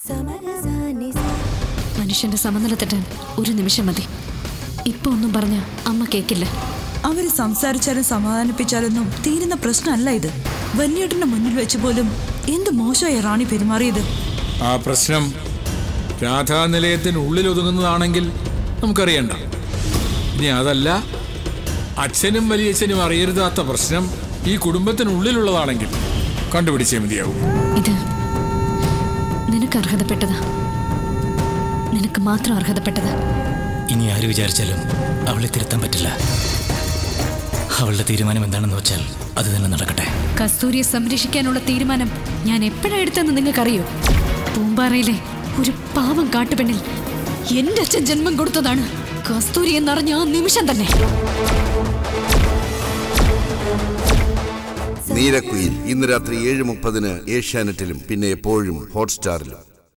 മനുഷ്യന്റെ സമനില തെറ്റാൻ ഒരു നിമിഷം മതി ഇപ്പൊ ഒന്നും പറഞ്ഞ അമ്മ കേക്കില്ല അവര് സംസാരിച്ചാലും സമാധാനിപ്പിച്ചാലൊന്നും തീരുന്ന പ്രശ്നമല്ല ഇത് വല്യേട്ടന്റെ മുന്നിൽ വെച്ച് പോലും എന്ത് മോശമായി റാണി പെരുമാറിയത് ആ പ്രശ്നം രാധാനിലയത്തിനുള്ളിൽ ഒതുങ്ങുന്നതാണെങ്കിൽ നമുക്കറിയണ്ട ഇനി അതല്ല അച്ഛനും വലിയച്ഛനും അറിയരുതാത്ത പ്രശ്നം ഈ കുടുംബത്തിനുള്ളിലുള്ളതാണെങ്കിൽ കണ്ടുപിടിച്ചേ മതിയാവും ഇത് നിനക്ക് അർഹതപ്പെട്ടതാ നിനക്ക് മാത്രം അർഹതപ്പെട്ടതാ ഇനി ആര് വിചാരിച്ചാലും അവളെ തിരുത്താൻ പറ്റില്ല അവളുടെ തീരുമാനം എന്താണെന്ന് വെച്ചാൽ അത് തന്നെ നടക്കട്ടെ കസ്തൂരിയെ സംരക്ഷിക്കാനുള്ള തീരുമാനം ഞാൻ എപ്പോഴാ എടുത്തെന്ന് നിങ്ങൾക്കറിയോ പൂമ്പാറയിലെ ഒരു പാവം കാട്ടുപെണ്ണിൽ എന്റെ അച്ഛൻ ജന്മം കൊടുത്തതാണ് കസ്തൂരി എന്നറിഞ്ഞ ആ നിമിഷം തന്നെ നീരക്കുയിൽ ഇന്ന് രാത്രി ഏഴ് മുപ്പതിന് ഏഷ്യാനെറ്റിലും പിന്നെ എപ്പോഴും ഹോട്ട്സ്റ്റാറിലും